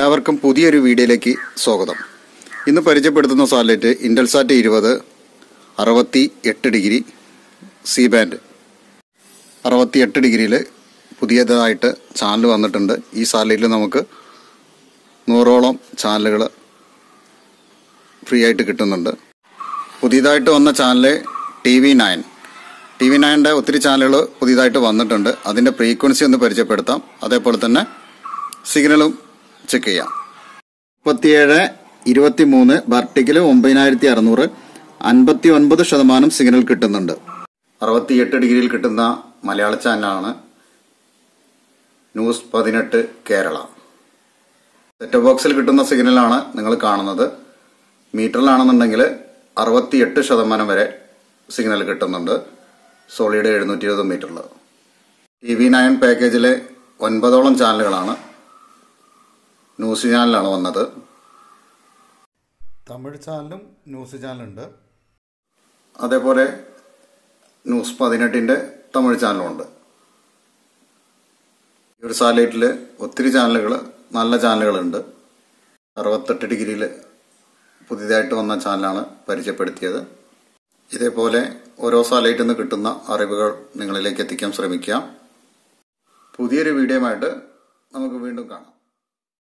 എല്ലാവർക്കും പുതിയൊരു വീഡിയോയിലേക്ക് സ്വാഗതം ഇന്ന് പരിചയപ്പെടുത്തുന്ന സാറ്റലൈറ്റ് ഇൻഡൽസാറ്റ് ഇരുപത് അറുപത്തി എട്ട് ഡിഗ്രി സി ബാൻഡ് അറുപത്തി എട്ട് ഡിഗ്രിയിൽ പുതിയതായിട്ട് ചാനൽ വന്നിട്ടുണ്ട് ഈ സാറ്റലൈറ്റിൽ നമുക്ക് നൂറോളം ചാനലുകൾ ഫ്രീ ആയിട്ട് കിട്ടുന്നുണ്ട് പുതിയതായിട്ട് വന്ന channel T V nine T V നയൻ്റെ ഒത്തിരി ചാനലുകൾ പുതിയതായിട്ട് വന്നിട്ടുണ്ട് അതിൻ്റെ ഫ്രീക്വൻസി ഒന്ന് പരിചയപ്പെടുത്താം അതേപോലെ തന്നെ സിഗ്നലും ചെക്ക് ചെയ്യാം മുപ്പത്തിയേഴ് ഇരുപത്തി മൂന്ന് ബർട്ടിക്കൽ ഒമ്പതിനായിരത്തി അറുന്നൂറ് അൻപത്തി ഒൻപത് ശതമാനം സിഗ്നൽ കിട്ടുന്നുണ്ട് അറുപത്തിയെട്ട് ഡിഗ്രിയിൽ കിട്ടുന്ന മലയാള ചാനലാണ് ന്യൂസ് പതിനെട്ട് കേരള സെറ്റ് ബോക്സിൽ കിട്ടുന്ന സിഗ്നലാണ് നിങ്ങൾ കാണുന്നത് മീറ്ററിലാണെന്നുണ്ടെങ്കിൽ അറുപത്തിയെട്ട് ശതമാനം വരെ സിഗ്നൽ കിട്ടുന്നുണ്ട് സോളിഡ് എഴുന്നൂറ്റി ഇരുപത് മീറ്ററിൽ ടി വി നയൻ പാക്കേജിലെ ഒൻപതോളം ചാനലുകളാണ് ന്യൂസ് ചാനലാണ് വന്നത് തമിഴ് ചാനലും ന്യൂസ് ചാനലുണ്ട് അതേപോലെ ന്യൂസ് പതിനെട്ടിൻ്റെ തമിഴ് ചാനലുമുണ്ട് ഈ ഒരു സാറ്റലൈറ്റിൽ ഒത്തിരി ചാനലുകൾ നല്ല ചാനലുകളുണ്ട് അറുപത്തെട്ട് ഡിഗ്രിയിൽ പുതിയതായിട്ട് വന്ന ചാനലാണ് പരിചയപ്പെടുത്തിയത് ഇതേപോലെ ഓരോ സാറ്റലൈറ്റിൽ നിന്ന് കിട്ടുന്ന അറിവുകൾ നിങ്ങളിലേക്ക് എത്തിക്കാൻ ശ്രമിക്കാം പുതിയൊരു വീഡിയോയുമായിട്ട് നമുക്ക് വീണ്ടും കാണാം